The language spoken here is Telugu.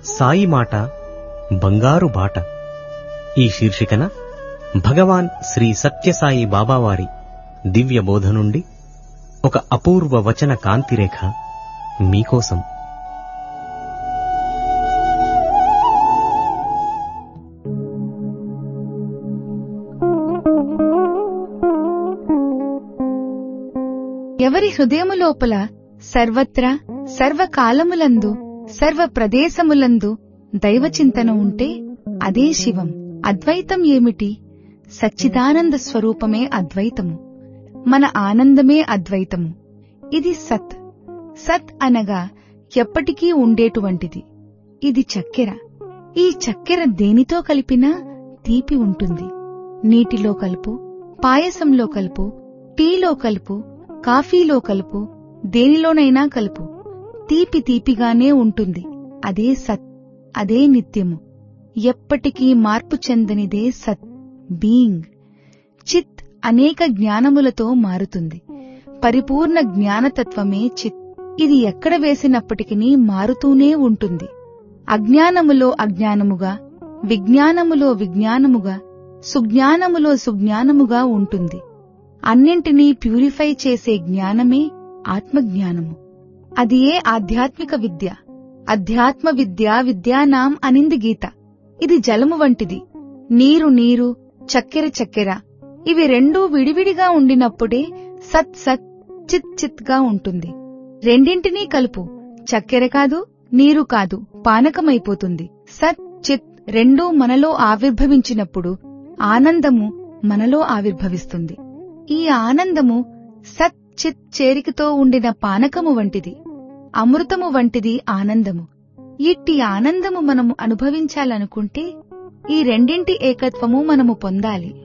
సాయి మాట బంగారు బాట ఈ శీర్షికన భగవాన్ శ్రీ సత్యసాయి బాబావారి దివ్య బోధ నుండి ఒక అపూర్వ వచన కాంతిరేఖ మీకోసం ఎవరి హృదయము లోపల సర్వత్రా సర్వకాలములందు సర్వ ప్రదేశములందు దైవచింతన ఉంటే అదే శివం అద్వైతం ఏమిటి సచ్చిదానంద స్వరూపమే అద్వైతము మన ఆనందమే అద్వైతము ఇది సత్ సత్ అనగా ఎప్పటికీ ఉండేటువంటిది ఇది చక్కెర ఈ చక్కెర దేనితో కలిపినా తీపి ఉంటుంది నీటిలో కలుపు పాయసంలో కలుపు టీలో కలుపు కాఫీలో కలుపు దేనిలోనైనా కలుపు తీపి తీపిగానే ఉంటుంది అదే సత్ అదే నిత్యము ఎప్పటికీ మార్పు చెందనిదే సత్ బీయింగ్ చిత్ అనేక జ్ఞానములతో మారుతుంది పరిపూర్ణ జ్ఞానతత్వమే చిత్ ఇది ఎక్కడ వేసినప్పటికీ మారుతూనే ఉంటుంది అజ్ఞానములో అజ్ఞానముగా విజ్ఞానములో విజ్ఞానముగా సుజ్ఞానములో సుజ్ఞానముగా ఉంటుంది అన్నింటినీ ప్యూరిఫై చేసే జ్ఞానమే ఆత్మజ్ఞానము అది ఏ ఆధ్యాత్మిక విద్య అధ్యాత్మ విద్య విద్యానాం అనింది గీత ఇది జలము వంటిది నీరు నీరు చక్కెర చక్కెర ఇవి రెండూ విడివిడిగా ఉండినప్పుడే సత్ సత్ చిత్ చిత్ గా ఉంటుంది రెండింటినీ కలుపు చక్కెర కాదు నీరు కాదు పానకమైపోతుంది సత్ చిత్ రెండూ మనలో ఆవిర్భవించినప్పుడు ఆనందము మనలో ఆవిర్భవిస్తుంది ఈ ఆనందము సత్ చిత్ చేరికతో ఉండిన పానకము వంటిది అమృతము వంటిది ఆనందము ఇట్టి ఆనందము మనము అనుభవించాలనుకుంటే ఈ రెండింటి ఏకత్వము మనము పొందాలి